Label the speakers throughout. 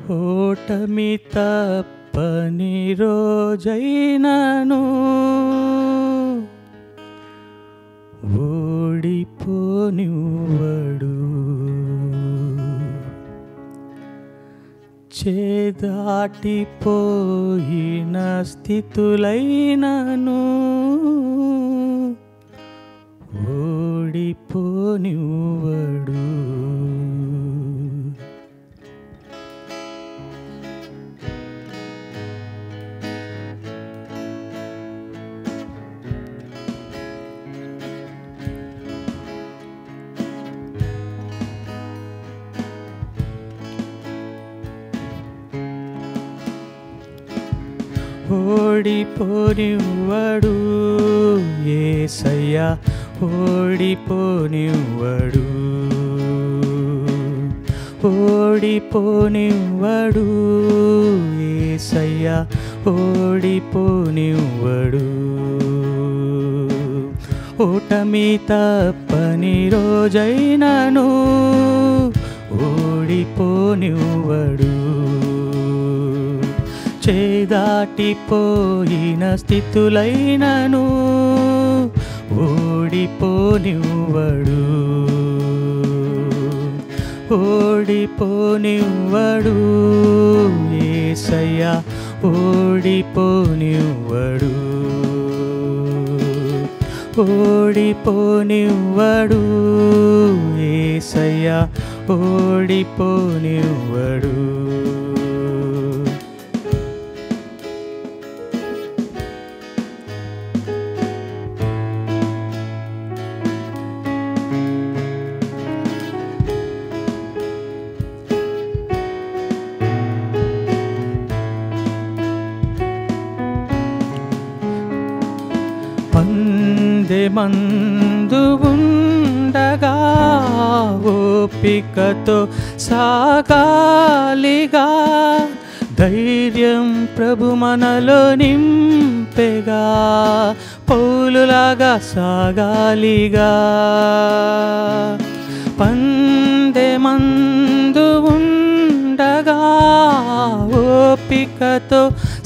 Speaker 1: ఓటమి తప్పని రోజైనను ఓడిపోనివ్వడు చేదాటిపోయిన స్థితులైనను ఓడిపోనివ్వడు ఓడిపోనివ్వడు ఏసయ్యా ఓడిపోనివ్వడు ఓడిపోనివ్వడు ఏసయ్యా ఓడిపోనివ్వడు ఓటమి తప్పని రోజైనను ఓడిపోనివ్వడు చేదాటిపోయిన స్థితులైనను ఓడిపోనివ్వడు ఓడిపోనివ్వడు ఏసయ్యా ఓడిపోనివ్వడు ఓడిపోనివ్వడు ఏసయ్యా ఓడిపోనివ్వడు పందెమందు ఉండగా ఓపికతో సాగాలిగా ధైర్యం ప్రభు మనలో నింపెగా పౌలులాగా సాగాలిగా పందెమందు ఉండగా ఓపికతో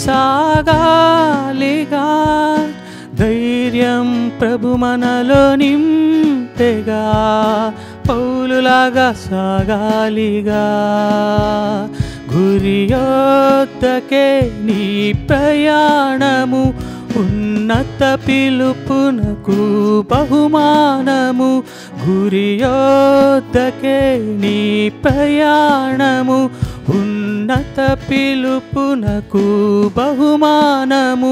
Speaker 1: సాగాలిగా ధైర్యం ప్రభు మనలో నింపెగా పౌలులాగా సాగాలిగా గురియొద్దకే నీ ప్రయాణము ఉన్నత పిలుపునకు బహుమానము గురియొద్దకే నీ ప్రయాణము ఉన్నత పిలుపునకు బహుమానము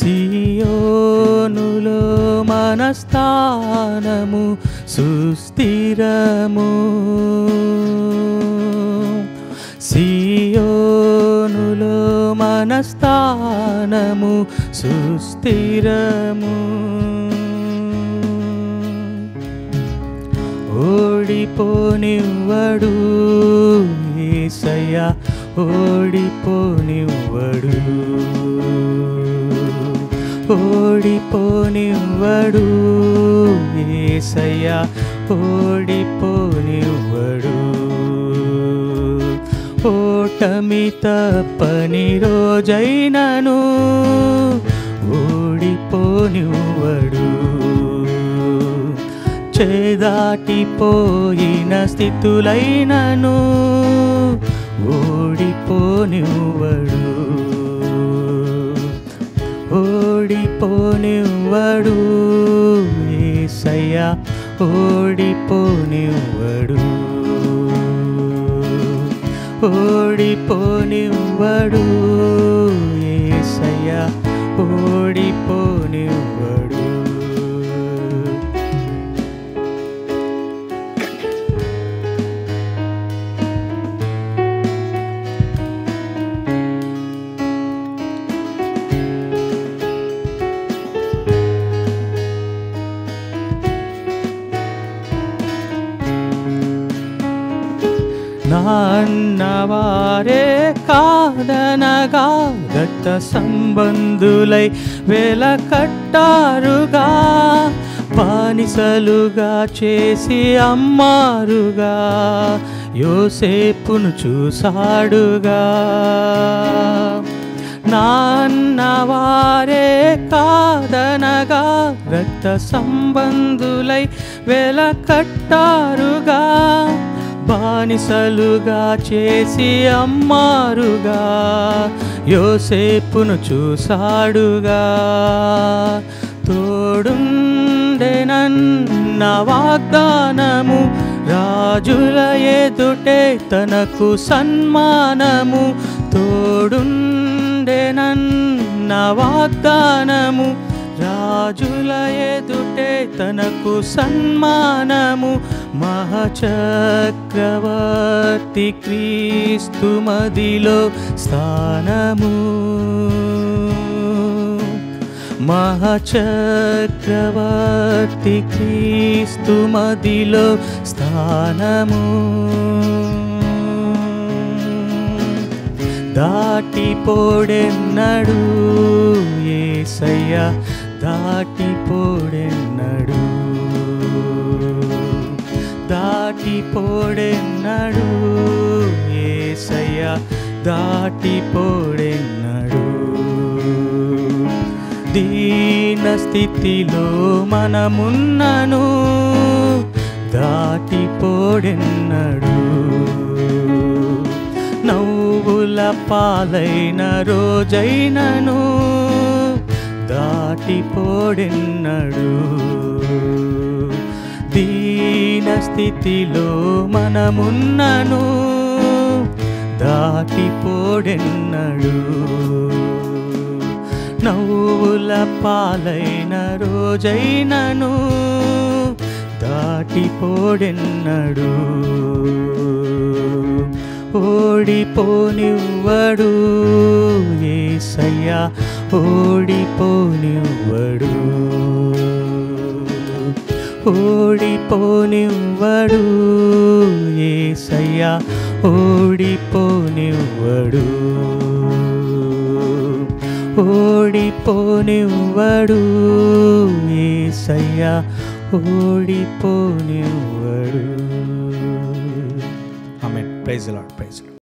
Speaker 1: సియోనులో మనస్థానము సుస్థిరము సియోనులో మనస్థానము సుస్థిరము ఓడిపోనివ్వడు ఏసయ్యా ఓడిపోనివ్వడు ఓడిపోనివ్వడు ఏసయ్యా ఓడిపోనివ్వడు ఓటమి తప్పని రోజైనను ఓడిపోనివ్వడు చేదాటిపోయిన స్థితులైనను ఓడిపోనివ్వడు ఓడిపోనివ్వడు ఏసయ్యా ఓడిపోనివ్వడు ఓడిపోనివ్వడు ఏసయ్యా ఓడిపోనివ్వడు నాన్నవారే కాదనగా రక్త సంబంధులై వెల కట్టారుగా బానిసలుగా చేసి అమ్మారుగా యోసేపును చూసాడుగా నాన్నవారే కాదనగా రక్త సంబంధులై వెల కట్టారుగా బానిసలుగా చేసి అమ్మారుగా యోసేపును చూసాడుగా తోడుండెనన్న వాగ్దానము రాజుల ఎదుటే తనకు సన్మానము తోడుండెనన్న వాగ్దానము రాజుల ఎదుటే తనకు సన్మానము మహచక్రవర్తి క్రీస్తు మదిలో స్థానము మహచక్రవర్తి క్రీస్తు మదిలో స్థానము దాటిపోడెన్నడు ఏసయ్య దాటిపోడెన్నడు దాటిపోడెన్నడు ఏసయ్య దాటిపోడెన్నడు దీన స్థితిలో మనమున్నను దాటిపోడెన్నడు నవ్వుల పాలైన రోజైనను దాటిపోడెన్నడు దీన స్థితిలో మనమున్నను దాటిపోడెన్నడు నవ్వుల పాలైన రోజైనను దాటిపోడెన్నడు ఓడిపోనివ్వడు ఏసయ్యా ఓడిపోనివ్వడు ఓడిపోనివ్వడు ఏసయ్యా ఓడిపోనివ్వడు ఓడిపోనివ్వడు ఏసయ్యా ఓడిపోనివ్వడు ఆమె ప్రైజ్ లాడ్ ప్రైజ్